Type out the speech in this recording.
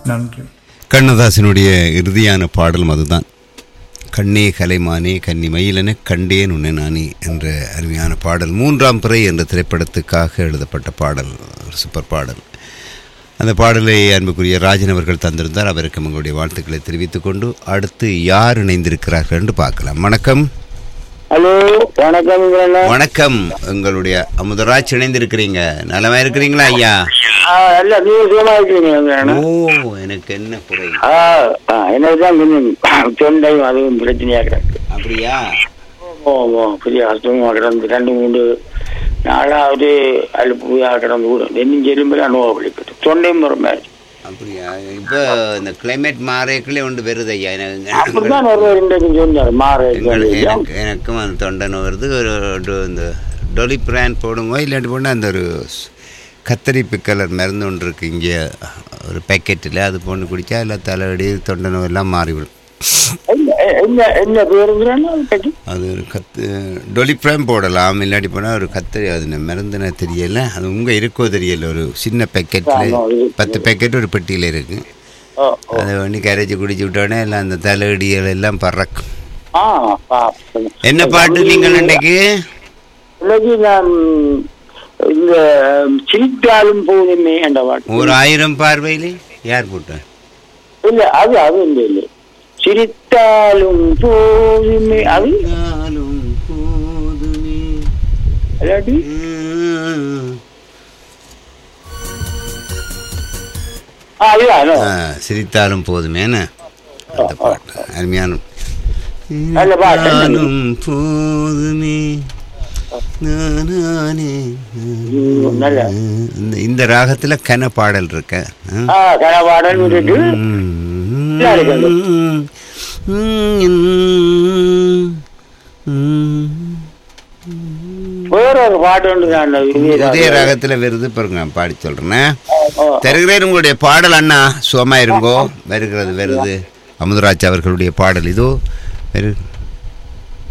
நன்றி கண்ணதாசனுடைய இறுதியான பாடலும் அதுதான் கண்ணே கலைமானே கன்னி மயிலென கண்டேன் உன்னை நானே என்ற அருமையான பாடல் மூன்றாம் பிறை என்ற திரைப்படத்துக்காக எழுதப்பட்ட பாடல் ஒரு சூப்பர் பாடல் அந்த பாடலை அன்புக்குரிய ராஜன் அவர்கள் தந்திருந்தார் அவருக்கு உங்களுடைய வாழ்த்துக்களை தெரிவித்துக் கொண்டு அடுத்து யார் இணைந்திருக்கிறார்கள் என்று பார்க்கலாம் வணக்கம் ஹலோ வணக்கம் இவரண்ணா. வணக்கம் உங்களுடைய அமுதராஜ் இணைந்திருக்கிறீங்க நலமா இருக்கிறீங்களா ஐயா ஆ இல்ல நீங்க சுகமா இருக்கீங்க இவரண்ணா. ஓ எனக்கு என்ன குறை ஆ ஆ, எனக்குதான் கொஞ்சம் தொண்டையும் அதுவும் பிரச்சனையா கிடக்கு அப்படியா ஓ ஓ பெரிய கஷ்டமா கிடந்து ரெண்டு மூணு நாலாவது அழுப்பு கிடந்து கூட இன்னும் எலும்புல நோவளிப்பட்டு தொண்டையும் வர மாதிரி அப்படியா இப்போ இந்த கிளைமேட் மாறேக்குள்ளே ஒன்று வருது ஐயா எனக்கு அப்படிதான் ஒரு ரெண்டு சொன்னார் மாற எங்கள் எனக்கு எனக்கும் அந்த தொண்டை நோய் வருது ஒரு ஒரு இந்த டொலி பிரான் போடுங்க இல்லாட்டி போனால் அந்த ஒரு ஸ்- கத்தரி பிக்கலர் மருந்து ஒன்று இருக்குது இங்கே ஒரு பேக்கெட்டில் அது போட்டு குடித்தா எல்லாம் தலைவலி தொண்டை நோய் எல்லாம் மாறிவிடும் என்ன என்ன என்ன பேருங்கிறான்னா பற்றி அது ஒரு கத்து டொலிப்ராம் போடலாம் இல்லாட்டி போனால் ஒரு கத்தரி அது மருந்துன தெரியல அது உங்கள் இருக்கோ தெரியல ஒரு சின்ன பேக்கெட்டில் ஆமா, இருக்கு. பத்து பேக்கெட் ஒரு பெட்டியில் இருக்குது ஓ ஓ அதை பண்ணி கரைச்சி குடிச்சு விட்டோடனே எல்லாம் அந்த தலையடிகள் எல்லாம் பறக்கும் ஆ ஆ என்ன பாட்டு நீங்கள் இன்னைக்கு இன்னைக்கு நான் இந்த சிரித்தாலும் போதுமே என்ற பாட்டு ஒரு ஆயிரம் பார்வையில் யார் போட்டேன் இல்ல அது அது இல்ல இல்ல சிரித்தாலும் போதுமே அது இல்லாட்டி ஆ, அதுதான், அதுதான். ஆ, சிரித்தாலும் போதுமேன்னு அந்த பாட்டு அருமையான நல்ல பாட்டு. சிரித்தாலும் போதுமே நானானே. ம், நல்ல. இந்த இந்த ராகத்துல கன பாடல் இருக்க ஆ? ஆ, கனவாடல் இருக்கு நல்லா இருக்கு அது. வேற ஒரு பாட்டு ஒன்று தான் அந்த இதே இதே ராகத்துல வருது பாருங்க நான் பாடி சொல்றேன் ஓ, தருகிறேன் உங்களுடைய பாடல் அண்ணா சுகமா இருங்கோ வருகிறது வருது அமுதராஜ் அவர்களுடைய பாடல் இதோ வரு